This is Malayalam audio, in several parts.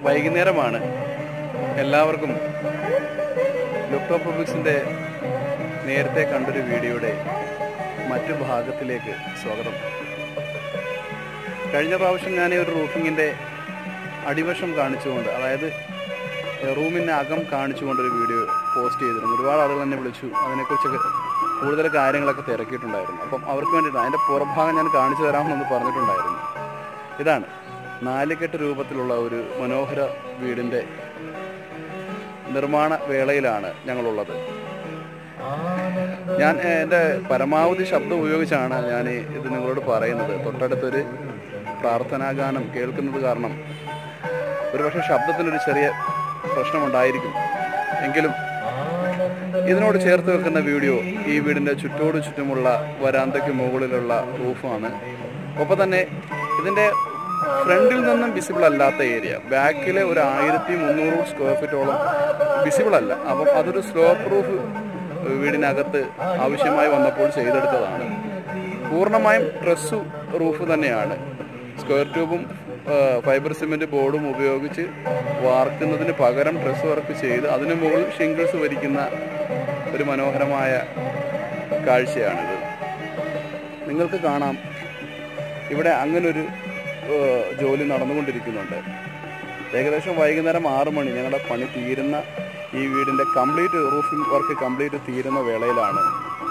വൈകുന്നേരമാണ് എല്ലാവർക്കും ലുക്ടോ പബ്ലിക്സിൻ്റെ നേരത്തെ കണ്ടൊരു വീഡിയോയുടെ മറ്റു ഭാഗത്തിലേക്ക് സ്വാഗതം കഴിഞ്ഞ പ്രാവശ്യം ഞാൻ ഒരു റൂഫിങ്ങിൻ്റെ അടിവശം കാണിച്ചുകൊണ്ട് അതായത് റൂമിൻ്റെ അകം കാണിച്ചുകൊണ്ടൊരു വീഡിയോ പോസ്റ്റ് ചെയ്തിരുന്നു ഒരുപാട് ആളുകൾ എന്നെ വിളിച്ചു അതിനെക്കുറിച്ചൊക്കെ കൂടുതൽ കാര്യങ്ങളൊക്കെ തിരക്കിയിട്ടുണ്ടായിരുന്നു അപ്പം അവർക്ക് വേണ്ടിയിട്ട് അതിൻ്റെ പുറഭാഗം ഞാൻ കാണിച്ചു തരാമെന്നൊന്ന് പറഞ്ഞിട്ടുണ്ടായിരുന്നു ഇതാണ് നാലുകെട്ട് രൂപത്തിലുള്ള ഒരു മനോഹര വീടിൻ്റെ നിർമ്മാണ വേളയിലാണ് ഞങ്ങളുള്ളത് ഞാൻ ഏഹ്, എൻ്റെ പരമാവധി ശബ്ദം ഉപയോഗിച്ചാണ് ഞാൻ ഇത് നിങ്ങളോട് പറയുന്നത് തൊട്ടടുത്തൊരു പ്രാർത്ഥനാഗാനം കേൾക്കുന്നത് കാരണം ഒരുപക്ഷെ ശബ്ദത്തിനൊരു ചെറിയ പ്രശ്നമുണ്ടായിരിക്കും എങ്കിലും ഇതിനോട് ചേർത്ത് വെക്കുന്ന വീഡിയോ ഈ വീടിൻ്റെ ചുറ്റോട് ചുറ്റുമുള്ള വരാന്തയ്ക്ക് മുകളിലുള്ള റൂഫാണ് ഒപ്പം തന്നെ ഇതിൻ്റെ ഫ്രണ്ടിൽ നിന്നും വിസിബിൾ അല്ലാത്ത ഏരിയ ബാക്കിലെ ഒരു ആയിരത്തി മുന്നൂറ് സ്ക്വയർ ഫീറ്റോളം വിസിബിൾ അല്ല അപ്പം അതൊരു സ്ലോപ്പ് റൂഫ് വീടിനകത്ത് ആവശ്യമായി വന്നപ്പോൾ ചെയ്തെടുത്തതാണ് പൂർണ്ണമായും ട്രസ്സു റൂഫ് തന്നെയാണ് സ്ക്വയർ ട്യൂബും ആ, ഫൈബർ സിമെന്റ് ബോർഡും ഉപയോഗിച്ച് വാർക്കുന്നതിന് പകരം ഡ്രസ് വർക്ക് ചെയ്ത് അതിന് മുകളിൽ ഷിംഗിൾസ് വരിക്കുന്ന ഒരു മനോഹരമായ കാഴ്ചയാണിത് നിങ്ങൾക്ക് കാണാം ഇവിടെ അങ്ങനൊരു ആ, ജോലി നടന്നുകൊണ്ടിരിക്കുന്നുണ്ട് ഏകദേശം വൈകുന്നേരം ആറ് മണി ഞങ്ങളുടെ പണി തീരുന്ന ഈ വീടിൻ്റെ കംപ്ലീറ്റ് റൂഫിംഗ് വർക്ക് കംപ്ലീറ്റ് തീരുന്ന വേളയിലാണ്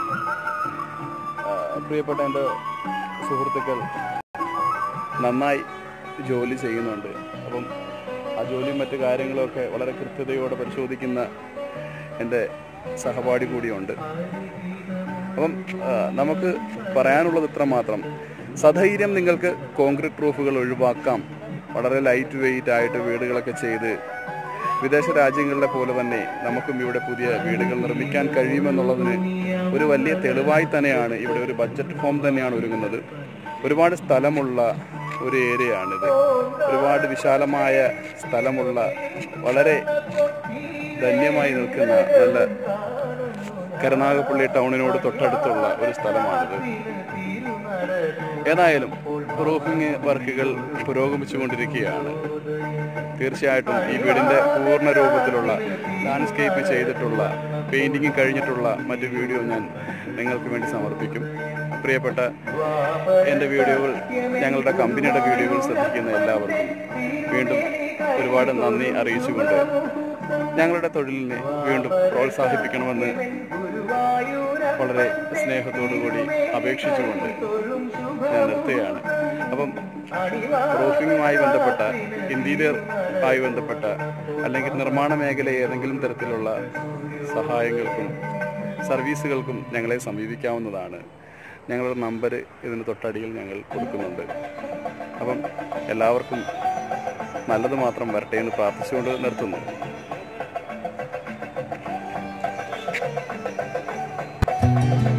ആ, പ്രിയപ്പെട്ട എൻ്റെ സുഹൃത്തുക്കൾ നന്നായി ജോലി ചെയ്യുന്നുണ്ട് അപ്പം ആ ജോലിയും മറ്റു കാര്യങ്ങളൊക്കെ വളരെ കൃത്യതയോടെ പരിശോധിക്കുന്ന എൻ്റെ സഹപാഠി കൂടിയുണ്ട് അപ്പം ആ, നമുക്ക് പറയാനുള്ളത് ഇത്ര മാത്രം സധൈര്യം നിങ്ങൾക്ക് കോൺക്രീറ്റ് റൂഫുകൾ ഒഴിവാക്കാം വളരെ ലൈറ്റ് വെയിറ്റ് ആയിട്ട് വീടുകളൊക്കെ ചെയ്ത് വിദേശ രാജ്യങ്ങളിലെ പോലെ തന്നെ നമുക്കും ഇവിടെ പുതിയ വീടുകൾ നിർമ്മിക്കാൻ കഴിയുമെന്നുള്ളതിന് ഒരു വലിയ തെളിവായി തന്നെയാണ് ഇവിടെ ഒരു ബഡ്ജറ്റ് ഫോം തന്നെയാണ് ഒരുങ്ങുന്നത് ഒരുപാട് സ്ഥലമുള്ള ഒരു ഏരിയയാണിത് ഒരുപാട് വിശാലമായ സ്ഥലമുള്ള വളരെ ധന്യമായി നിൽക്കുന്ന നല്ല കരുനാഗപ്പള്ളി ടൗണിനോട് തൊട്ടടുത്തുള്ള ഒരു സ്ഥലമാണിത് ഏതായാലും റൂഫിംഗ് വർക്കുകൾ പുരോഗമിച്ചുകൊണ്ടിരിക്കുകയാണ് തീർച്ചയായിട്ടും ഈ വീടിൻ്റെ പൂർണ്ണ രൂപത്തിലുള്ള ലാൻഡ്സ്കേപ്പ് ചെയ്തിട്ടുള്ള പെയിൻറ്റിങ് കഴിഞ്ഞിട്ടുള്ള മറ്റു വീഡിയോ ഞാൻ നിങ്ങൾക്ക് വേണ്ടി സമർപ്പിക്കും പ്രിയപ്പെട്ട എൻ്റെ വീഡിയോകൾ ഞങ്ങളുടെ കമ്പനിയുടെ വീഡിയോകൾ ശ്രദ്ധിക്കുന്ന എല്ലാവർക്കും വീണ്ടും ഒരുപാട് നന്ദി അറിയിച്ചുകൊണ്ട് ഞങ്ങളുടെ തൊഴിലിനെ വീണ്ടും പ്രോത്സാഹിപ്പിക്കണമെന്ന് വളരെ സ്നേഹത്തോടു കൂടി അപേക്ഷിച്ചുകൊണ്ട് ഞാൻ നിർത്തുകയാണ് അപ്പം റൂഫിങ്ങുമായി ബന്ധപ്പെട്ട ഇൻറ്റീരിയർ ആയി ബന്ധപ്പെട്ട അല്ലെങ്കിൽ നിർമ്മാണ മേഖല ഏതെങ്കിലും തരത്തിലുള്ള സഹായങ്ങൾക്കും സർവീസുകൾക്കും ഞങ്ങളെ സമീപിക്കാവുന്നതാണ് ഞങ്ങളുടെ നമ്പർ ഇതിന് തൊട്ടടിയിൽ ഞങ്ങൾ കൊടുക്കുന്നുണ്ട് അപ്പം എല്ലാവർക്കും നല്ലത് മാത്രം വരട്ടെ എന്ന് പ്രാർത്ഥിച്ചുകൊണ്ട് നിർത്തുന്നു